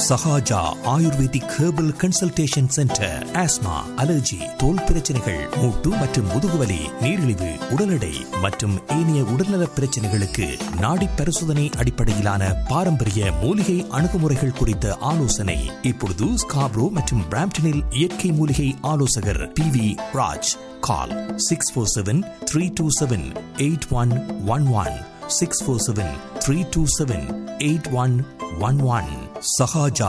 Sahaja ayurvedic herbal consultation centre asthma allergy தோல் பிரச்சனைகள் மூட்டு மற்றும் முதுகுவலி நீரிழிவு உடல் எடை மற்றும் ஏனைய உடல்நல பிரச்சனைகளுக்கு நாடி பரிசோதனை அடிப்படையிலான பாரம்பரிய மூலிகை அணுகுமுறைகள் குறித்த ஆலோசனை இப்பொழுது ஸ்காப்ரோ மற்றும் பிராம்டனில் இயற்கை மூலிகை ஆலோசகர் P V Raj call six four seven three two seven eight one one one six four seven three two seven eight one one one Sahaja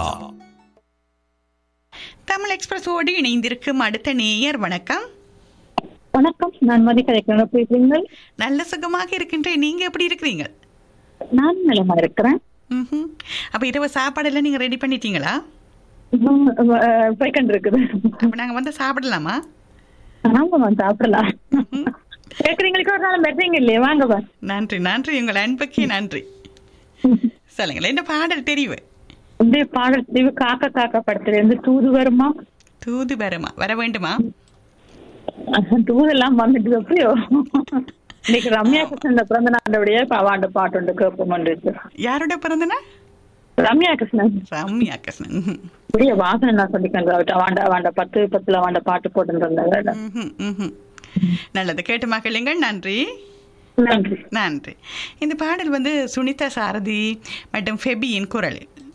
Tamil எக்ஸ்பிரஸோடு இணைந்திருக்கும் அடுத்த நேயர் வணக்கம் வணக்கம் நான் மதி கதைக்கிறேன் எப்படி இருக்கீங்க நல்ல சுகமாக இருக்கின்றேன் நீங்க எப்படி இருக்கிறீங்க நான் நலமா இருக்கிறேன் ம்ஹும். அப்ப இரவு சாப்பாடெல்லாம் நீங்க ரெடி பண்ணிட்டீங்களா போய்கண்டு இருக்குது அப்ப நாங்க வந்து சாப்பிடலாமா ஆமா சாப்பிடலாம் கேக்குறீங்களுக்கு ஒரு நாள் மெட்றீங்க இல்லையா வாங்க வா நன்றி நன்றி உங்கள் அன்புக்கு நன்றி சொல்லுங்களேன் என்ன பாடல் தெரிவு இந்த பாடல் தீவு காக்க காக்க படத்துல இருந்து தூது வருமா தூது வருமா வர வேண்டுமா தூதெல்லாம் வந்துட்டு எப்படியோ இன்னைக்கு ரம்யா கிருஷ்ணன் பிறந்த நாளுடைய அவாண்ட பாட்டு உண்டு கேட்போம் யாரோட பிறந்தனா ரம்யா கிருஷ்ணன் ரம்யா கிருஷ்ணன் ம்ஹும். இப்படியே வாசனை நான் சொல்லிக்கிறேன் அவாண்ட அவாண்ட பத்து பத்துல அவாண்ட பாட்டு போட்டுருந்தாங்க ம்ஹும், ம்ஹும். நல்லது கேட்டு மகிழுங்கள் நன்றி நன்றி நன்றி இந்த பாடல் வந்து சுனிதா சாரதி மற்றும் ஃபெபியின் குரலில்